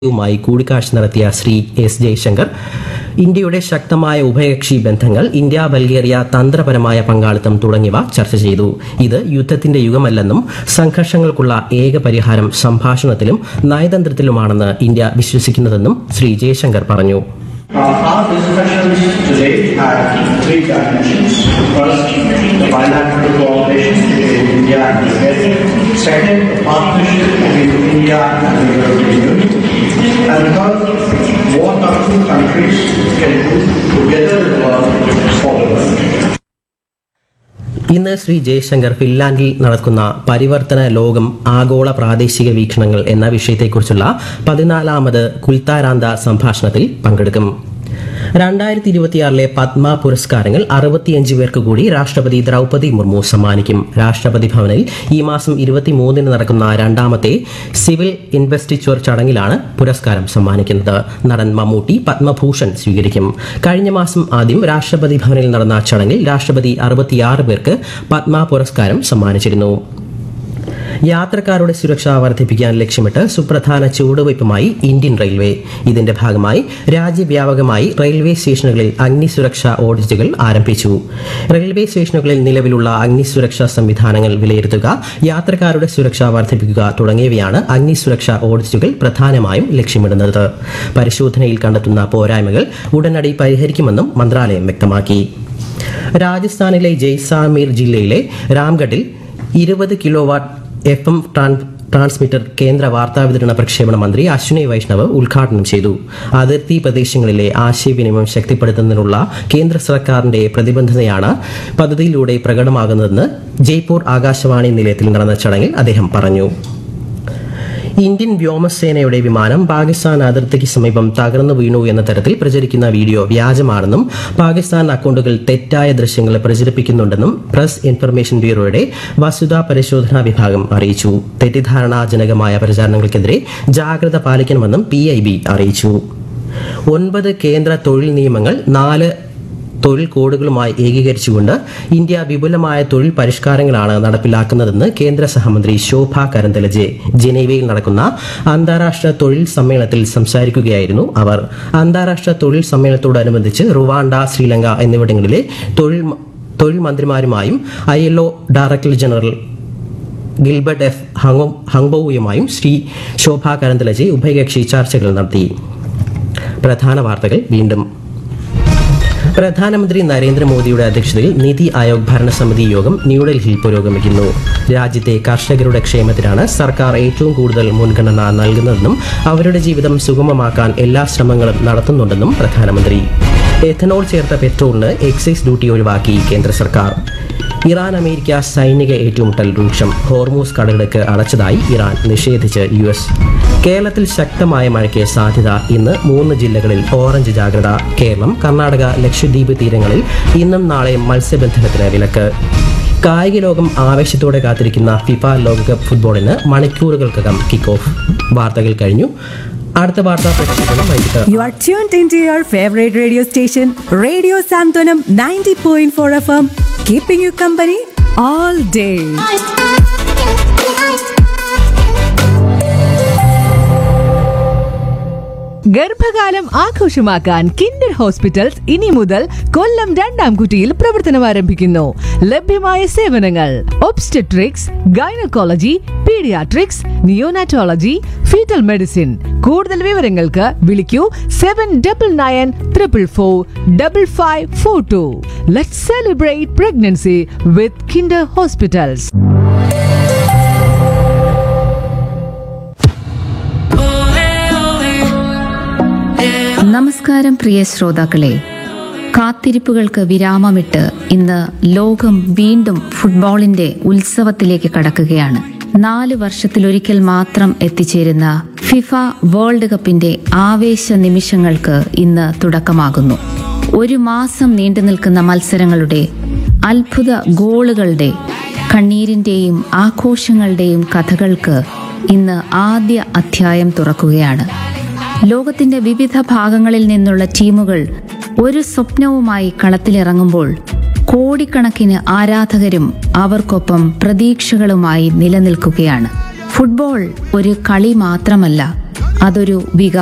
യുമായി കൂടിക്കാഴ്ച നടത്തിയ ശ്രീ എസ് ജയശങ്കർ ഇന്ത്യയുടെ ശക്തമായ ഉഭയകക്ഷി ബന്ധങ്ങൾ ഇന്ത്യ ബൾഗേറിയ തന്ത്രപരമായ പങ്കാളിത്തം തുടങ്ങിയവ ചർച്ച ചെയ്തു ഇത് യുദ്ധത്തിന്റെ യുഗമല്ലെന്നും സംഘർഷങ്ങൾക്കുള്ള ഏക പരിഹാരം സംഭാഷണത്തിലും നയതന്ത്രത്തിലുമാണെന്ന് ഇന്ത്യ വിശ്വസിക്കുന്നതെന്നും ശ്രീ ജയശങ്കർ പറഞ്ഞു Uh, Our discussions today have three dimensions. First, the bilateral cooperation between India and Bulgaria. Second, the partnership between India and the European Union. And third, what our two countries can do together in the world for the world. ഇന്ന് ശ്രീ ജയശങ്കർ ഫിൻലാൻഡിൽ നടക്കുന്ന പരിവർത്തന ലോകം ആഗോള പ്രാദേശിക വീക്ഷണങ്ങൾ എന്ന വിഷയത്തെക്കുറിച്ചുള്ള പതിനാലാമത് കുൽത്താരാന്ത സംഭാഷണത്തിൽ പങ്കെടുക്കും രണ്ടായിരത്തി ഇരുപത്തിയാറിലെ പത്മ പുരസ്കാരങ്ങൾ അറുപത്തിയഞ്ച് പേർക്ക് കൂടി രാഷ്ട്രപതി ദ്രൗപദി മുർമു സമ്മാനിക്കും രാഷ്ട്രപതി ഭവനിൽ ഈ മാസം ഇരുപത്തിമൂന്നിന് നടക്കുന്ന രണ്ടാമത്തെ സിവിൽ ഇൻവെസ്റ്റിച്വർ ചടങ്ങിലാണ് പുരസ്കാരം സമ്മാനിക്കുന്നത് നടൻ മമ്മൂട്ടി പത്മഭൂഷൺ സ്വീകരിക്കും കഴിഞ്ഞ മാസം ആദ്യം രാഷ്ട്രപതി ഭവനിൽ നടന്ന ചടങ്ങിൽ രാഷ്ട്രപതി അറുപത്തിയാറ് പേർക്ക് പത്മ പുരസ്കാരം സമ്മാനിച്ചിരുന്നു യാത്രക്കാരുടെ സുരക്ഷ വർദ്ധിപ്പിക്കാൻ ലക്ഷ്യമിട്ട് സുപ്രധാന ചുവടുവയ്പുമായി ഇന്ത്യൻ റെയിൽവേ ഇതിന്റെ ഭാഗമായി രാജ്യവ്യാപകമായി റെയിൽവേ സ്റ്റേഷനുകളിൽ അഗ്നിസുരക്ഷാ ഓഡിറ്റുകൾ ആരംഭിച്ചു റെയിൽവേ സ്റ്റേഷനുകളിൽ നിലവിലുള്ള അഗ്നിസുരക്ഷാ സംവിധാനങ്ങൾ വിലയിരുത്തുക യാത്രക്കാരുടെ സുരക്ഷ വർദ്ധിപ്പിക്കുക തുടങ്ങിയവയാണ് അഗ്നിസുരക്ഷാ ഓഡിറ്റുകൾ പ്രധാനമായും ലക്ഷ്യമിടുന്നത് പരിശോധനയിൽ കണ്ടെത്തുന്ന പോരായ്മകൾ ഉടനടി പരിഹരിക്കുമെന്നും മന്ത്രാലയം വ്യക്തമാക്കി രാജസ്ഥാനിലെ ജയ്സാമീർ ജില്ലയിലെ രാംഗഡിൽ ഇരുപത് kilo watt F M transmitter കേന്ദ്ര വാർത്താവിതരണ പ്രക്ഷേപണ മന്ത്രി അശ്വിനി വൈഷ്ണവ് ഉദ്ഘാടനം ചെയ്തു അതിർത്തി പ്രദേശങ്ങളിലെ ആശയവിനിമയം ശക്തിപ്പെടുത്തുന്നതിനുള്ള കേന്ദ്ര സർക്കാരിന്റെ പ്രതിബദ്ധതയാണ് പദ്ധതിയിലൂടെ പ്രകടമാകുന്നതെന്ന് ജയ്പൂർ ആകാശവാണി നിലയത്തിൽ നടന്ന ചടങ്ങിൽ അദ്ദേഹം പറഞ്ഞു ഇന്ത്യൻ വ്യോമസേനയുടെ വിമാനം പാകിസ്ഥാൻ അതിർത്തിക്ക് സമീപം തകർന്നു വീണു എന്ന തരത്തിൽ പ്രചരിക്കുന്ന വീഡിയോ വ്യാജമാണെന്നും പാകിസ്ഥാൻ അക്കൗണ്ടുകൾ തെറ്റായ ദൃശ്യങ്ങൾ പ്രചരിപ്പിക്കുന്നുണ്ടെന്നും പ്രസ് ഇൻഫർമേഷൻ ബ്യൂറോയുടെ വസ്തുതാ പരിശോധനാ വിഭാഗം അറിയിച്ചു തെറ്റിദ്ധാരണാജനകമായ പ്രചാരണങ്ങൾക്കെതിരെ ജാഗ്രത പാലിക്കണമെന്നും പി അറിയിച്ചു ഒൻപത് കേന്ദ്ര തൊഴിൽ നിയമങ്ങൾ നാല് തൊഴിൽ കോഡുകളുമായി ഏകീകരിച്ചുകൊണ്ട് ഇന്ത്യ വിപുലമായ തൊഴിൽ പരിഷ്കാരങ്ങളാണ് നടപ്പിലാക്കുന്നതെന്ന് കേന്ദ്ര സഹമന്ത്രി ശോഭ കരന്തലജെ ജനീവയിൽ നടക്കുന്ന അന്താരാഷ്ട്ര തൊഴിൽ സമ്മേളനത്തിൽ സംസാരിക്കുകയായിരുന്നു അവർ അന്താരാഷ്ട്ര തൊഴിൽ സമ്മേളനത്തോടനുബന്ധിച്ച് റുവാണ്ട ശ്രീലങ്ക എന്നിവിടങ്ങളിലെ തൊഴിൽ തൊഴിൽ മന്ത്രിമാരുമായും I L director general Gilbert F ഹങ്ങോ- ഹങ്ബോവുമായും ശ്രീ ശോഭ കരന്തലജെ ഉഭയകക്ഷി ചർച്ചകൾ നടത്തി പ്രധാന വാർത്തകൾ വീണ്ടും പ്രധാനമന്ത്രി നരേന്ദ്രമോദിയുടെ അധ്യക്ഷതയിൽ നിതി ആയോഗ് ഭരണസമിതി യോഗം ന്യൂഡൽഹിയിൽ പുരോഗമിക്കുന്നു രാജ്യത്തെ കർഷകരുടെ ക്ഷേമത്തിനാണ് സർക്കാർ ഏറ്റവും കൂടുതൽ മുൻഗണന നൽകുന്നതെന്നും അവരുടെ ജീവിതം സുഗമമാക്കാൻ എല്ലാ ശ്രമങ്ങളും നടത്തുന്നുണ്ടെന്നും പ്രധാനമന്ത്രി എഥനോൾ ചേർത്ത പെട്രോളിന് എക്സൈസ് ഡ്യൂട്ടി ഒഴിവാക്കി കേന്ദ്ര സർക്കാർ ഇറാൻ അമേരിക്ക സൈനിക ഏറ്റുമുട്ടൽ രൂക്ഷം ഹോർമൂസ് കടലിടുക്ക് അടച്ചതായി ഇറാൻ നിഷേധിച്ച് യു എസ് കേരളത്തിൽ ശക്തമായ മഴയ്ക്ക് സാധ്യത ഇന്ന് മൂന്ന് ജില്ലകളിൽ ഓറഞ്ച് ജാഗ്രത കേരളം കർണാടക ലക്ഷദ്വീപ് തീരങ്ങളിൽ ഇന്നും നാളെയും മത്സ്യബന്ധനത്തിന് വിലക്ക് കായിക ലോകം ആവേശത്തോടെ കാത്തിരിക്കുന്ന ഫിഫ ലോകകപ്പ് ഫുട്ബോളിന് മണിക്കൂറുകൾക്കകം കിക്ക് ഓഫ് വാർത്തകൾ കഴിഞ്ഞു അടുത്ത വാർത്താ പ്രക്ഷേപണം വൈകിട്ട് You are tuned into your favorite radio station, Radio Santonam 90.4 FM, keeping you company all day. ഗർഭകാലം ആഘോഷമാക്കാൻ കിൻഡർ ഹോസ്പിറ്റൽസ് ഇനി മുതൽ കൊല്ലം രണ്ടാം കുറ്റിയിൽ പ്രവർത്തനം ആരംഭിക്കുന്നു ലഭ്യമായ സേവനങ്ങൾ obstetrics gynaecology paediatrics neonatology fetal medicine കൂടുതൽ വിവരങ്ങൾക്ക് വിളിക്കൂ seven double nine triple four double five four two let celebrate pregnancy with Kinder hospitals നമസ്കാരം പ്രിയ ശ്രോതാക്കളെ കാത്തിരിപ്പുകൾക്ക് വിരാമമിട്ട് ഇന്ന് ലോകം വീണ്ടും ഫുട്ബോളിന്റെ ഉത്സവത്തിലേക്ക് കടക്കുകയാണ് നാല് വർഷത്തിലൊരിക്കൽ മാത്രം എത്തിച്ചേരുന്ന ഫിഫ വേൾഡ് കപ്പിന്റെ ആവേശ നിമിഷങ്ങൾക്ക് ഇന്ന് തുടക്കമാകുന്നു ഒരു മാസം നീണ്ടു നിൽക്കുന്ന മത്സരങ്ങളുടെ അത്ഭുത ഗോളുകളുടെ കണ്ണീരിന്റെയും ആഘോഷങ്ങളുടെയും കഥകൾക്ക് ഇന്ന് ആദ്യ അധ്യായം തുറക്കുകയാണ് ലോകത്തിന്റെ വിവിധ ഭാഗങ്ങളിൽ നിന്നുള്ള ടീമുകൾ ഒരു സ്വപ്നവുമായി കളത്തിലിറങ്ങുമ്പോൾ കോടിക്കണക്കിന് ആരാധകരും അവർക്കൊപ്പം പ്രതീക്ഷകളുമായി നിലനിൽക്കുകയാണ് ഫുട്ബോൾ ഒരു കളി മാത്രമല്ല അതൊരു വികാരം